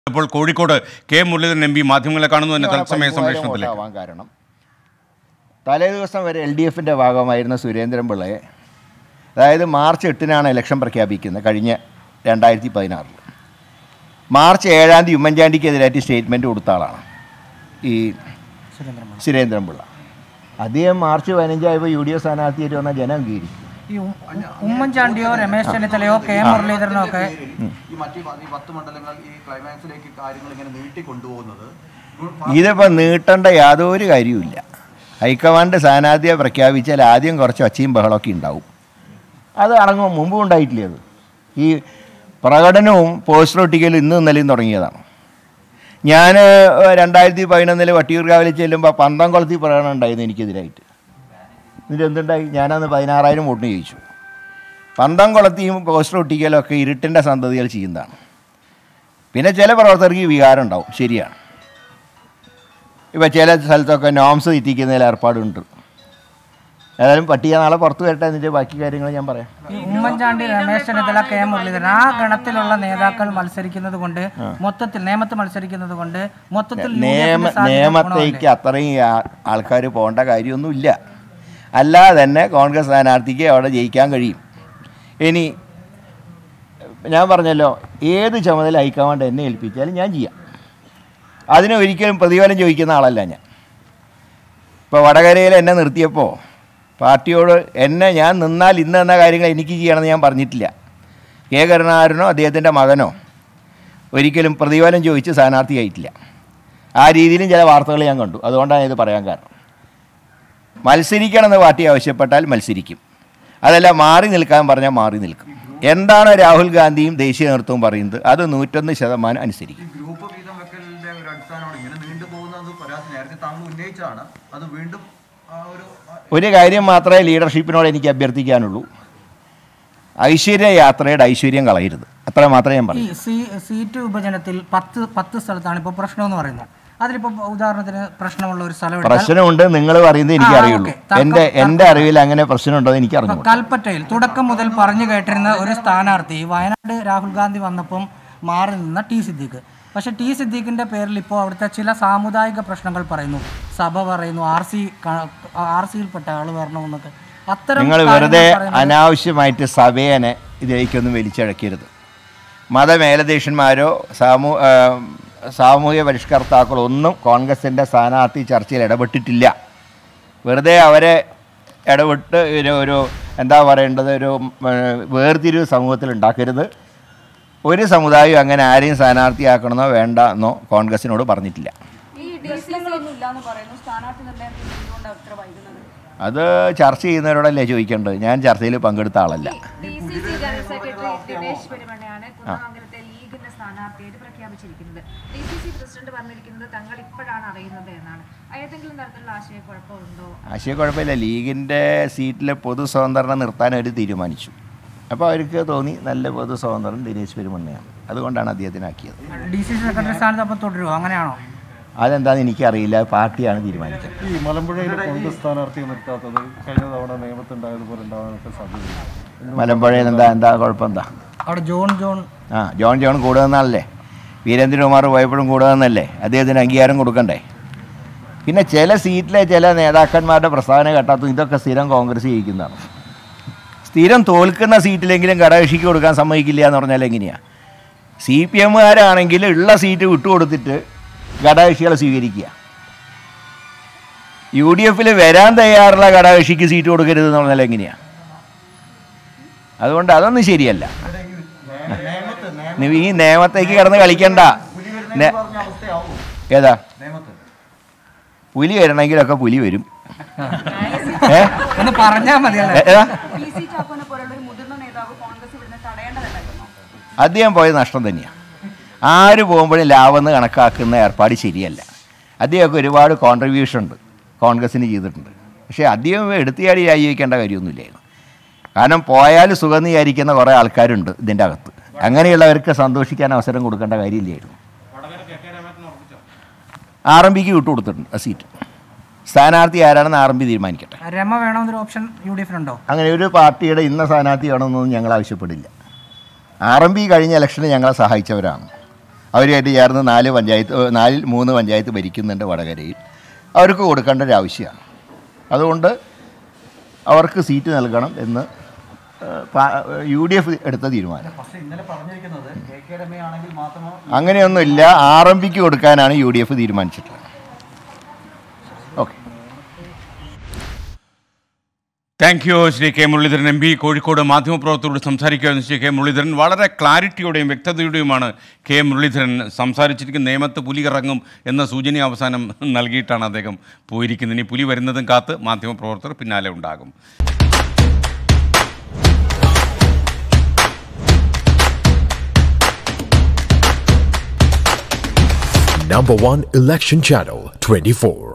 ഇപ്പോൾ Kozhikode K Muraleedharan M P മാധ്യമങ്ങളെ കാണുന്നു തന്നെ തത്സമയ സംപ്രേഷണത്തിലേക്ക് ആവാൻ കാരണം തലേ ദിവസം വരെ എൽ ഡി എഫിൻ്റെ ഭാഗമായിരുന്ന സുരേന്ദ്രൻ പിള്ളയെ അതായത് മാർച്ച് എട്ടിനാണ് ഇലക്ഷൻ പ്രഖ്യാപിക്കുന്നത് കഴിഞ്ഞ രണ്ടായിരത്തി പതിനാറിൽ മാർച്ച് ഏഴാം തീയതി ഉമ്മൻചാണ്ടിക്കെതിരായിട്ട് സ്റ്റേറ്റ്മെൻറ്റ് കൊടുത്ത ആളാണ് ഈ സുരേന്ദ്രൻ പിള്ള അദ്ദേഹം മാർച്ച് പതിനഞ്ചായപ്പോൾ യു ഡി എഫ് സ്ഥാനാർത്ഥിയായിട്ട് വന്ന ജനം അംഗീകരിക്കും ഈ ഉം- ഉമ്മൻചാണ്ടിയോ രമേശ് ചെന്നിത്തലയോ കെ മുരളീധരനോ ഒക്കെ ഈ മറ്റ് ഈ പത്ത് മണ്ഡലങ്ങൾ ഈ ക്ലൈമാക്സിലേക്ക് കാര്യങ്ങൾ ഇങ്ങനെ നീട്ടി കൊണ്ടുപോകുന്നത് ഇതിപ്പോൾ നീട്ടേണ്ട യാതൊരു കാര്യവുമില്ല ഹൈക്കമാൻഡ് സ്ഥാനാർത്ഥിയെ പ്രഖ്യാപിച്ചാൽ ആദ്യം കുറച്ച് ഒച്ചയും ബഹളമൊക്കെ ഉണ്ടാവും അത് അടങ്ങും മുമ്പും ഉണ്ടായിട്ടില്ല അത് ഈ പ്രകടനവും പോസ്റ്റർ ഒട്ടിക്കലും ഇന്നും ഇന്നലെയും തുടങ്ങിയതാണ് ഞാൻ രണ്ടായിരത്തി പതിനൊന്നിൽ വട്ടിയൂർക്കാവിൽ ചെല്ലുമ്പോൾ പന്തംകുളത്തിൽ പ്രകടനം ഉണ്ടായിരുന്നു എനിക്കെതിരായിട്ട് എന്നിട്ട് എന്തുണ്ടായി ഞാനന്ന് പതിനാറായിരം വോട്ടിന് ജയിച്ചു പന്തംകുളത്തിയും പോസ്റ്റർ ഒട്ടിക്കലും ഒക്കെ ഇരുട്ടിൻ്റെ സന്തതികൾ ചെയ്യുന്നതാണ് പിന്നെ ചില പ്രവർത്തകർക്ക് ഈ വികാരം ഉണ്ടാവും ശരിയാണ് ഇപ്പം ചില സ്ഥലത്തൊക്കെ നോംസ് തെറ്റിക്കുന്നതിൽ ഏർപ്പാടുണ്ട് ഏതായാലും പട്ടിക നാളെ പുറത്ത് വരട്ടെ എന്നിട്ട് ബാക്കി കാര്യങ്ങൾ ഞാൻ പറയാം ഈ ഉമ്മൻചാണ്ടി രമേശ് ചെന്നിത്തല കെ മുരളീധരൻ ആ ഗണത്തിലുള്ള നേതാക്കൾ മത്സരിക്കുന്നത് കൊണ്ട് മൊത്തത്തിൽ നിയമത്ത് മത്സരിക്കുന്നത് കൊണ്ട് മൊത്തത്തിൽ യു ഡി നിയമ എഫിന് സാധ്യത നിയമത്തേക്ക് ഗുണമല്ലേ? അത്രയും ആൾക്കാർ പോകേണ്ട കാര്യമൊന്നുമില്ല അല്ലാതെ തന്നെ കോൺഗ്രസ് സ്ഥാനാർത്ഥിക്ക് അവിടെ ജയിക്കാൻ കഴിയും ഇനി ഞാൻ പറഞ്ഞല്ലോ ഏത് ചുമതല ഹൈക്കമാൻഡ് എന്നെ ഏൽപ്പിച്ചാലും ഞാൻ ചെയ്യാം അതിന് ഒരിക്കലും പ്രതിഫലം ചോദിക്കുന്ന ആളല്ല ഞാൻ ഇപ്പോൾ വടകരയിൽ എന്നെ നിർത്തിയപ്പോൾ പാർട്ടിയോട് എന്നെ ഞാൻ നിന്നാൽ ഇന്ന് എന്ന കാര്യങ്ങൾ എനിക്ക് ചെയ്യണമെന്ന് ഞാൻ പറഞ്ഞിട്ടില്ല കെ കരുണാകരനോ അദ്ദേഹത്തിൻ്റെ മകനോ ഒരിക്കലും പ്രതിഫലം ചോദിച്ച് സ്ഥാനാർത്ഥിയായിട്ടില്ല ആ രീതിയിലും ചില വാർത്തകൾ ഞാൻ കണ്ടു അതുകൊണ്ടാണ് ഇത് പറയാൻ കാരണം മത്സരിക്കണമെന്ന് പാർട്ടി ആവശ്യപ്പെട്ടാൽ മത്സരിക്കും അതല്ല മാറി നിൽക്കാൻ പറഞ്ഞാൽ മാറി നിൽക്കും എന്താണ് രാഹുൽ ഗാന്ധിയും ദേശീയ നേതൃത്വവും പറയുന്നത് അത് നൂറ്റൊന്ന് ശതമാനം അനുസരിക്കും ഗ്രൂപ്പ് വീതം വെക്കലിന്റെ ഒരു അടിസ്ഥാനമാണ് ഇങ്ങനെ നീണ്ടുപോകുന്നത് പരാതി നേരത്തെ താങ്കൾ ഉന്നയിച്ചതാണ് അത് വീണ്ടും ആ ഒരു ആ, ഒരു കാര്യം മാത്രമേ ലീഡർഷിപ്പിനോട് എനിക്ക് അഭ്യർത്ഥിക്കാനുള്ളൂ ഐശ്വര്യ യാത്രയുടെ ഐശ്വര്യം കളയരുത് അത്ര മാത്രമേ ഞാൻ ഈ പറയൂ സീ സീറ്റ് വിഭജനത്തിൽ പത്ത് പത്ത് സ്ഥലത്താണ് ഇപ്പോൾ പ്രശ്നം എന്ന് പറയുന്നത് അതിലിപ്പോൾ ഉദാഹരണത്തിന് പ്രശ്നമുള്ള ഒരു സ്ഥലം എടുത്താൽ പ്രശ്നമുണ്ട് നിങ്ങൾ പറയുന്നത് എനിക്ക് ആ, അറിയുള്ളൂ ഓക്കേ. തർക്കം- എൻ്റെ എൻ്റെ അറിവിൽ അങ്ങനെ പ്രശ്നമുണ്ടോ എന്ന് എനിക്ക് അറിഞ്ഞു കൽപ്പറ്റയിൽ തുടക്കം മുതൽ പറഞ്ഞു കേട്ടിരുന്ന ഒരു സ്ഥാനാർത്ഥി വയനാട് രാഹുൽ ഗാന്ധി വന്നപ്പം മാറി നിന്ന ടി സിദ്ദീഖ് പക്ഷേ ടി സിദ്ദീഖിന്റെ പേരിൽ ഇപ്പോൾ അവിടുത്തെ ചില സാമുദായിക പ്രശ്നങ്ങൾ പറയുന്നു സഭ പറയുന്നു ആർ സി ആർ സിയിൽപ്പെട്ട ആൾ വരണമെന്നൊക്കെ അത്തരം നിങ്ങൾ കാര്യങ്ങൾ വെറുതെ പറയുന്നത് അനാവശ്യമായിട്ട് സഭേനെ ഇതിലേക്കൊന്നും വലിച്ചഴക്കരുത് മതമേലധ്യക്ഷന്മാരോ സാമൂ ആ, സാമൂഹ്യ പരിഷ്കർത്താക്കളോ ഒന്നും കോൺഗ്രസിൻ്റെ സ്ഥാനാർത്ഥി ചർച്ചയിൽ ഇടപെട്ടിട്ടില്ല വെറുതെ അവരെ ഇടപെട്ട് ഒരു ഒരു എന്താ പറയേണ്ടത് ഒരു ഉം, ഏ, വേർതിരിവ് സമൂഹത്തിൽ ഉണ്ടാക്കരുത് ഒരു സമുദായം അങ്ങനെ ആരെയും സ്ഥാനാർത്ഥിയാക്കണമെന്നോ വേണ്ട എന്നോ കോൺഗ്രസിനോട് പറഞ്ഞിട്ടില്ല ഈ പ്രശ്നങ്ങളൊന്നും ഇല്ലാന്ന് പറയുന്നു സ്ഥാനാർത്ഥി നിർണ്ണയത്തിൽ എന്തുകൊണ്ടാണ് ഇത്ര വൈകുന്നത് അത് ചർച്ച ചെയ്യുന്നവരോടല്ലേ ചോദിക്കേണ്ടത് ഞാൻ ചർച്ചയിൽ പങ്കെടുത്ത ആളല്ല D C C general secretary Dinesh പെരുമണ്ണയാണ് കുന്നമംഗലത്തെ ലീഗിന്റെ സ്ഥാനാർത്ഥിയായിട്ട് പ്രഖ്യാപിച്ചിരിക്കുന്നത് ഡി സി സി പ്രസിഡന്റ് പറഞ്ഞിരിക്കുന്നത് തങ്ങൾ ഇപ്പോഴാണ് അറിയുന്നത് എന്നാണ് ഏതെങ്കിലും തരത്തിലുള്ള ആശയക്കുഴപ്പമുണ്ടോ ആശയക്കുഴപ്പമില്ല ലീഗിൻ്റെ സീറ്റിൽ പൊതു സ്വതന്ത്രനെ നിർത്താൻ അവർ തീരുമാനിച്ചു അപ്പോൾ അവർക്ക് തോന്നി നല്ല പൊതു സ്വതന്ത്രൻ ദിനേശ് പെരുമണ്ണയാണ് അതുകൊണ്ടാണ് അദ്ദേഹത്തിനാക്കിയത് ഡി സി സി സെക്രട്ടറി സ്ഥാനത്ത് അപ്പം തുടരുമോ അങ്ങനെയാണോ അതെന്താണെന്ന് എനിക്കറിയില്ല പാർട്ടിയാണ് തീരുമാനിച്ചത് ഈ മലമ്പുഴയിൽ കോൺഗ്രസ് സ്ഥാനാർത്ഥിയെ നിർത്താത്തത് കഴിഞ്ഞ തവണ നിയമത്തുണ്ടായതുപോലെ ഉണ്ടാകാനൊക്കെ സാധ്യതയില്ല മലമ്പുഴയിൽ എന്താ എന്താ കുഴപ്പം എന്താ അവിടെ ജോൺ ജോൺ ആ ജോൺ ജോൺ കൂടെ നിന്നാണല്ലേ വീരേന്ദ്രകുമാർ പോയപ്പോഴും കൂടെ നിന്നല്ലേ അദ്ദേഹത്തിന് അംഗീകാരം കൊടുക്കണ്ടേ പിന്നെ ചില സീറ്റിലെ ചില നേതാക്കന്മാരുടെ പ്രസ്താവന കേട്ടാത്തും ഇതൊക്കെ സ്ഥിരം കോൺഗ്രസ് ജയിക്കുന്നതാണ് സ്ഥിരം തോൽക്കുന്ന സീറ്റിലെങ്കിലും ഘടകകക്ഷിക്ക് കൊടുക്കാൻ സമ്മതിക്കില്ല എന്ന് പറഞ്ഞാൽ എങ്ങനെയാണ് സി പി എമ്മുകാരാണെങ്കിൽ ഉള്ള സീറ്റ് വിട്ടുകൊടുത്തിട്ട് ഘടകകക്ഷികളെ സ്വീകരിക്കുക യു ഡി എഫിൽ വരാൻ തയ്യാറുള്ള ഘടകകക്ഷിക്ക് സീറ്റ് കൊടുക്കരുത് എന്ന് പറഞ്ഞാൽ എങ്ങനെയാണ് അതുകൊണ്ട് അതൊന്നും ശരിയല്ല നീ ഈ നിയമത്തേക്ക് കിടന്ന് കളിക്കണ്ട നെ- ഏതാ പുലി വരണമെങ്കിലൊക്കെ പുലി വരും ഏ ഒന്ന് പറഞ്ഞാൽ മതിയല്ലേ ഏ- ഏതാ പി സി ചാക്കോനെ പോലുള്ള ഒരു മുതിർന്ന നേതാവ് കോൺഗ്രസ് ഇവിടുന്ന് തടയേണ്ടതല്ലായിരുന്നു അദ്ദേഹം പോയത് നഷ്ടം തന്നെയാണ് ആര് പോകുമ്പോഴും ലാഭം എന്ന് കണക്കാക്കുന്ന ഏർപ്പാട് ശരിയല്ല അദ്ദേഹമൊക്കെ ഒരുപാട് കോൺട്രിബ്യൂഷൻ ഉണ്ട് കോൺഗ്രസ്സിന് ചെയ്തിട്ടുണ്ട് പക്ഷേ അദ്ദേഹം എടുത്തിയാടി രാജിവെക്കേണ്ട കാര്യമൊന്നുമില്ലായിരുന്നു കാരണം പോയാൽ സുഖം വിചാരിക്കുന്ന കുറേ ആൾക്കാരുണ്ട് ഇതിൻ്റെ അകത്ത് അങ്ങനെയുള്ളവർക്ക് സന്തോഷിക്കാൻ അവസരം കൊടുക്കേണ്ട കാര്യമില്ലായിരുന്നു ആർ എം പിക്ക് വിട്ടുകൊടുത്തിട്ടുണ്ട് ആ സീറ്റ് സ്ഥാനാർത്ഥി ആരാണെന്ന് ആർ എം പി തീരുമാനിക്കട്ടെ രമ വേണമെന്നൊരു ഓപ്ഷൻ യു ഡി എഫിനുണ്ടോ അങ്ങനെ ഒരു പാർട്ടിയുടെ ഇന്ന സ്ഥാനാർത്ഥി വേണമെന്നൊന്നും ഞങ്ങൾ ആവശ്യപ്പെടില്ല ആർ എം പി കഴിഞ്ഞ ഇലക്ഷന് ഞങ്ങളെ സഹായിച്ചവരാണ് അവരുമായിട്ട് ചേർന്ന് നാല് പഞ്ചായത്ത് ഏഹ്, നാലിൽ മൂന്ന് പഞ്ചായത്ത് ഭരിക്കുന്നുണ്ട് വടകരയിൽ അവർക്ക് കൊടുക്കേണ്ട ഒരു ആവശ്യമാണ് അതുകൊണ്ട് അവർക്ക് സീറ്റ് നൽകണം എന്ന് ഏഹ്, പാ- യു ഡി എഫ് എടുത്ത തീരുമാനം പക്ഷേ ഇന്നലെ പറഞ്ഞിരിക്കുന്നത് കെ കെ രമയാണെങ്കിൽ മാത്രമോ അങ്ങനെയൊന്നുമില്ല ആർ എം പിക്ക് കൊടുക്കാനാണ് യു ഡി എഫ് തീരുമാനിച്ചിട്ടുള്ളത് okay thank you Shri K Muraleedharan M P Kozhikode മാധ്യമപ്രവർത്തകരോട് സംസാരിക്കുകയായിരുന്നു ശ്രീ കെ മുരളീധരൻ വളരെ ക്ലാരിറ്റിയോടെയും വ്യക്തതയോടെയുമാണ് കെ മുരളീധരൻ സംസാരിച്ചിരിക്കുന്ന നിയമത്ത് പുലി ഇറങ്ങും എന്ന സൂചന അവസാനം നൽകിയിട്ടാണ് അദ്ദേഹം പോയിരിക്കുന്നത് ഇനി പുലി വരുന്നതും കാത്ത് മാധ്യമപ്രവർത്തകർ പിന്നാലെ ഉണ്ടാകും Number one election channel 24.